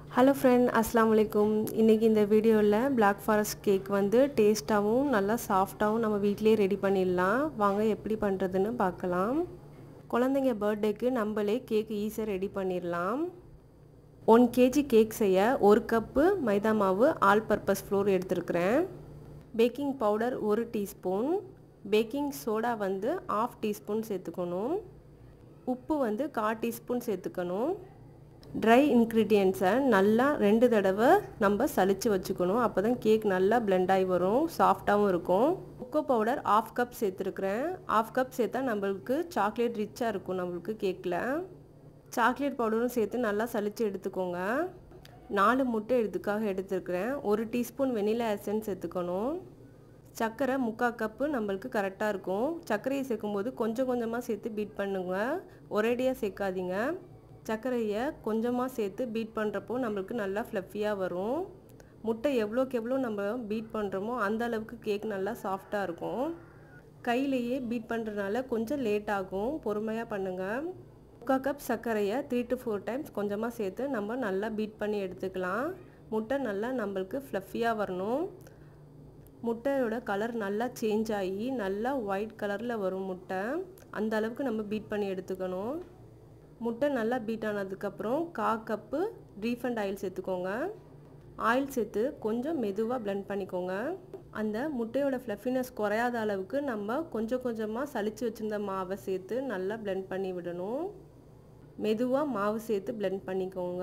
hello friend அஸ்லாம் வலைக்கும் இன்றைக்கி இந்த வீடியோவில் பிளாக் ஃபாரஸ்ட் கேக் வந்து டேஸ்ட்டாகவும் நல்லா சாஃப்டாகவும் நம்ம வீட்டிலே ரெடி பண்ணிடலாம் வாங்க எப்படி பண்ணுறதுன்னு பார்க்கலாம் குழந்தைங்க பர்த்டேக்கு நம்மளே கேக் ஈஸியாக ரெடி பண்ணிடலாம் ஒன் கேஜி கேக் செய்ய ஒரு கப்பு மைதா மாவு ஆல் பர்பஸ் ஃப்ளோர் எடுத்துருக்கிறேன் பேக்கிங் பவுடர் ஒரு டீஸ்பூன் பேக்கிங் சோடா வந்து ஆஃப் டீஸ்பூன் சேர்த்துக்கணும் உப்பு வந்து கால் டீஸ்பூன் சேர்த்துக்கணும் ட்ரை இன்க்ரீடியன்ஸை நல்லா ரெண்டு தடவை நம்ம சளிச்சு வச்சுக்கணும் அப்போ தான் கேக் நல்லா பிளெண்ட் ஆகி வரும் சாஃப்டாகவும் இருக்கும் கொக்கோ பவுடர் ஆஃப் கப் சேர்த்துருக்குறேன் ஆஃப் கப் சேர்த்தா நம்மளுக்கு சாக்லேட் ரிச்சாக இருக்கும் நம்மளுக்கு கேக்கில் சாக்லேட் பவுடரும் சேர்த்து நல்லா சளிச்சு எடுத்துக்கோங்க நாலு முட்டை எடுத்துக்காக எடுத்துருக்குறேன் ஒரு டீஸ்பூன் வெனிலா எசன்ஸ் சேர்த்துக்கணும் சர்க்கரை முக்கால் கப்பு நம்மளுக்கு கரெக்டாக இருக்கும் சர்க்கரையை சேர்க்கும்போது கொஞ்சம் கொஞ்சமாக சேர்த்து பீட் பண்ணுங்க ஒரேடியாக சேர்க்காதீங்க சர்க்கரையை கொஞ்சமாக சேர்த்து பீட் பண்ணுறப்போ நம்மளுக்கு நல்லா ஃப்ளஃபியாக வரும் முட்டை எவ்வளோக்கு எவ்வளோ நம்ம பீட் பண்ணுறோமோ அந்த அளவுக்கு கேக் நல்லா சாஃப்டாக இருக்கும் கையிலேயே பீட் பண்ணுறதுனால கொஞ்சம் லேட் ஆகும் பொறுமையாக பண்ணுங்கள் முக்கால் கப் சர்க்கரையை த்ரீ டு ஃபோர் டைம்ஸ் கொஞ்சமாக சேர்த்து நம்ம நல்லா பீட் பண்ணி எடுத்துக்கலாம் முட்டை நல்லா நம்மளுக்கு ஃப்ளஃபியாக வரணும் முட்டையோட கலர் நல்லா சேஞ்ச் ஆகி நல்லா ஒயிட் கலரில் வரும் முட்டை அந்த அளவுக்கு நம்ம பீட் பண்ணி எடுத்துக்கணும் முட்டை நல்லா பீட் ஆனதுக்கப்புறம் கா கப்பு ரீஃபண்ட் ஆயில் சேர்த்துக்கோங்க ஆயில் சேர்த்து கொஞ்சம் மெதுவாக பிளெண்ட் பண்ணிக்கோங்க அந்த முட்டையோட ஃப்ளஃபினஸ் குறையாத அளவுக்கு நம்ம கொஞ்சம் கொஞ்சமாக சளிச்சு வச்சுருந்த மாவை சேர்த்து நல்லா பிளெண்ட் பண்ணி விடணும் மெதுவாக மாவு சேர்த்து பிளெண்ட் பண்ணிக்கோங்க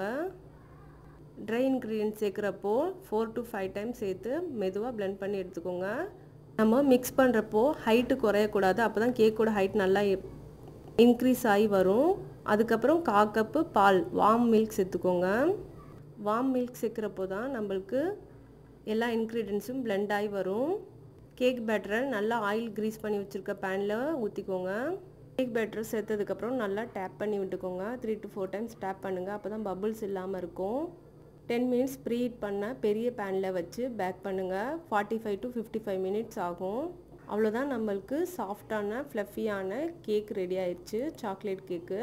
ட்ரை இன்க்ரீடியன்ட் சேர்க்குறப்போ ஃபோர் டு ஃபைவ் டைம் சேர்த்து மெதுவாக பிளெண்ட் பண்ணி எடுத்துக்கோங்க நம்ம மிக்ஸ் பண்ணுறப்போ ஹைட்டு குறையக்கூடாது அப்போ தான் கேக்கோட ஹைட் நல்லா இன்க்ரீஸ் ஆகி வரும் அதுக்கப்புறம் கா கப்பு பால் வார்ம் மில்க் சேர்த்துக்கோங்க வார்ம் மில்க் சேர்க்குறப்போ தான் நம்மளுக்கு எல்லா இன்க்ரீடியன்ஸும் பிளெண்ட் ஆகி வரும் கேக் பேட்டரை நல்லா ஆயில் க்ரீஸ் பண்ணி வச்சுருக்க பேனில் ஊற்றிக்கோங்க கேக் பேட்டர் சேர்த்ததுக்கப்புறம் நல்லா டேப் பண்ணி விட்டுக்கோங்க three to four times tap பண்ணுங்கள் அப்போ தான் பபுள்ஸ் இல்லாமல் இருக்கும் டென் மினிட்ஸ் ப்ரீ ஹீட் பண்ண பெரிய பேனில் வச்சு பேக் பண்ணுங்கள் forty five to fifty five minutes ஆகும் அவ்வளோதான் நம்மளுக்கு சாஃப்டான ஃப்ளஃபியான கேக் ரெடி ஆயிடுச்சு சாக்லேட் கேக்கு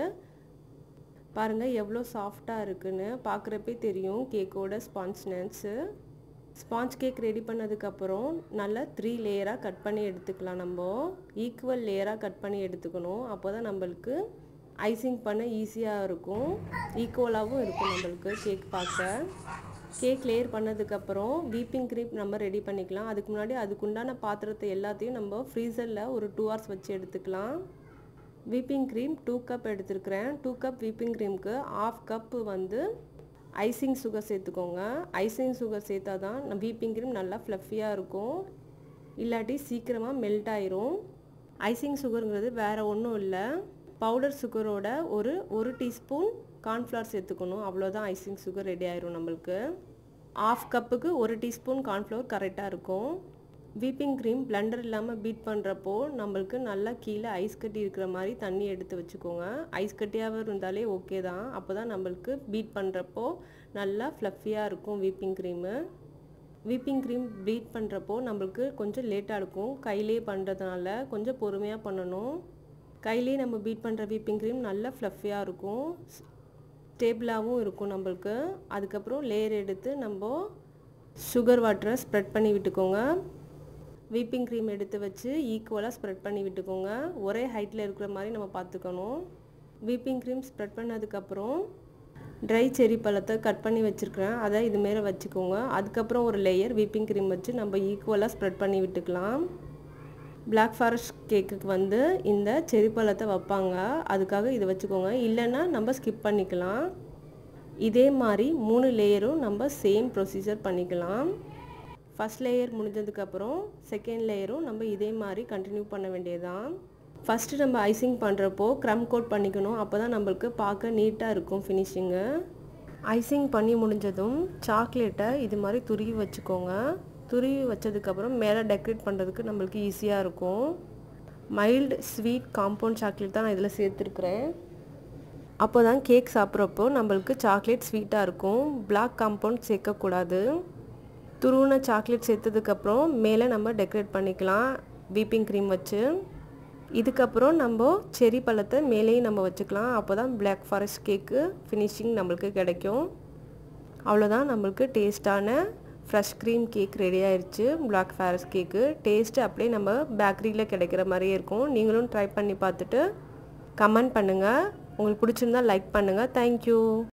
பாருங்கள் எவ்வளோ சாஃப்டாக இருக்குன்னு பார்க்குறப்பே தெரியும் கேக்கோட ஸ்பான்ஸ்னஸ்ஸு ஸ்பாஞ்ச் கேக் ரெடி பண்ணதுக்கப்புறம் நல்லா த்ரீ லேயராக கட் பண்ணி எடுத்துக்கலாம் நம்ம ஈக்குவல் லேயராக கட் பண்ணி எடுத்துக்கணும் அப்போ தான் நம்மளுக்கு ஐசிங் பண்ண ஈஸியாக இருக்கும் ஈக்குவலாகவும் இருக்கும் நம்மளுக்கு கேக் பார்க்க கேக் லேயர் பண்ணதுக்கப்புறம் வீப்பிங் க்ரீம் நம்ம ரெடி பண்ணிக்கலாம் அதுக்கு முன்னாடி அதுக்குண்டான பாத்திரத்தை எல்லாத்தையும் நம்ம ஃப்ரீசரில் ஒரு டூ ஹவர்ஸ் வச்சு எடுத்துக்கலாம் வீப்பிங் க்ரீம் டூ கப் எடுத்துருக்கிறேன் டூ கப் வீப்பிங் க்ரீமுக்கு ஆஃப் கப்பு வந்து ஐசிங் சுகர் சேர்த்துக்கோங்க ஐசிங் சுகர் சேர்த்தா தான் வீப்பிங் க்ரீம் நல்லா ஃப்ளஃபியாக இருக்கும் இல்லாட்டி சீக்கிரமாக மெல்ட் ஆயிரும் ஐசிங் சுகருங்கிறது வேறு ஒன்றும் இல்லை பவுடர் சுகரோட ஒரு ஒரு டீஸ்பூன் கார்ன்ஃப்ளவர் சேர்த்துக்கணும் அவ்வளோதான் ஐசிங் சுகர் ரெடி ஆயிரும் நம்மளுக்கு ஆஃப் கப்புக்கு ஒரு டீஸ்பூன் கார்ன்ஃப்ளவர் கரெக்டாக இருக்கும் வீப்பிங் க்ரீம் பிளண்டர் இல்லாமல் பீட் பண்ணுறப்போ நம்மளுக்கு நல்லா கீழே ஐஸ் கட்டி இருக்கிற மாதிரி தண்ணி எடுத்து வச்சுக்கோங்க ஐஸ் கட்டியாகவே இருந்தாலே ஓகே தான் அப்போ தான் நம்மளுக்கு பீட் பண்ணுறப்போ நல்லா ஃப்ளஃபியாக இருக்கும் whipping cream whipping cream beat பண்ணுறப்போ நம்மளுக்கு கொஞ்சம் லேட்டாக இருக்கும் கையிலே பண்ணுறதுனால கொஞ்சம் பொறுமையாக பண்ணணும் கையிலே நம்ம பீட் பண்ணுற வீப்பிங் க்ரீம் நல்லா ஃப்ளஃபியாக இருக்கும் ஸ்டேபிளாகவும் இருக்கும் நம்மளுக்கு அதுக்கப்புறம் லேயர் எடுத்து நம்ம சுகர் வாட்டரை ஸ்ப்ரெட் பண்ணி விட்டுக்கோங்க வீப்பிங் க்ரீம் எடுத்து வச்சு ஈக்குவலாக ஸ்ப்ரெட் பண்ணி விட்டுக்கோங்க ஒரே ஹைட்டில் இருக்கிற மாதிரி நம்ம பார்த்துக்கணும் வீப்பிங் க்ரீம் ஸ்ப்ரெட் பண்ணதுக்கப்புறம் ட்ரை செரி பழத்தை கட் பண்ணி வச்சுருக்கிறேன் அதை இது மாரி வச்சுக்கோங்க அதுக்கப்புறம் ஒரு லேயர் வீப்பிங் க்ரீம் வச்சு நம்ம ஈக்குவலாக ஸ்ப்ரெட் பண்ணி விட்டுக்கலாம் பிளாக் ஃபாரஸ்ட் கேக்குக்கு வந்து இந்த செரி பழத்தை வைப்பாங்க அதுக்காக இதை வச்சுக்கோங்க இல்லைன்னா நம்ம ஸ்கிப் பண்ணிக்கலாம் இதே மாதிரி மூணு லேயரும் நம்ம சேம் ப்ரொசீஜர் பண்ணிக்கலாம் ஃபஸ்ட் லேயர் முடிஞ்சதுக்கப்புறம் செகண்ட் லேயரும் நம்ம இதே மாதிரி கண்டினியூ பண்ண வேண்டியதான் ஃபஸ்ட்டு நம்ம ஐசிங் பண்ணுறப்போ க்ரம் கோட் பண்ணிக்கணும் அப்போ தான் நம்மளுக்கு பார்க்க நீட்டாக இருக்கும் ஃபினிஷிங்கு ஐசிங் பண்ணி முடிஞ்சதும் சாக்லேட்டை இது மாதிரி துருவி வச்சுக்கோங்க துருவி வச்சதுக்கப்புறம் மேலே டெக்கரேட் பண்ணுறதுக்கு நம்மளுக்கு ஈஸியாக இருக்கும் மைல்டு ஸ்வீட் காம்பவுண்ட் சாக்லேட் தான் நான் இதில் சேர்த்துருக்குறேன் அப்போ தான் கேக் சாப்பிட்றப்போ நம்மளுக்கு சாக்லேட் ஸ்வீட்டாக இருக்கும் பிளாக் காம்பவுண்ட் சேர்க்கக்கூடாது துருவின சாக்லேட் சேர்த்ததுக்கப்புறம் மேலே நம்ம டெக்கரேட் பண்ணிக்கலாம் வீப்பிங் க்ரீம் வச்சு இதுக்கப்புறம் நம்ம செரி பழத்தை மேலேயும் நம்ம வச்சுக்கலாம் அப்போ தான் பிளாக் ஃபாரஸ்ட் கேக்கு ஃபினிஷிங் நம்மளுக்கு கிடைக்கும் அவ்வளோதான் நம்மளுக்கு டேஸ்ட்டான ஃப்ரெஷ் க்ரீம் கேக் ரெடி ஆயிடுச்சு பிளாக் ஃபாரஸ்ட் கேக்கு டேஸ்ட்டு அப்படியே நம்ம பேக்கரியில் கிடைக்கிற மாதிரியே இருக்கும் நீங்களும் ட்ரை பண்ணி பார்த்துட்டு கமெண்ட் பண்ணுங்கள் உங்களுக்கு பிடிச்சிருந்தா லைக் பண்ணுங்கள் தேங்க்யூ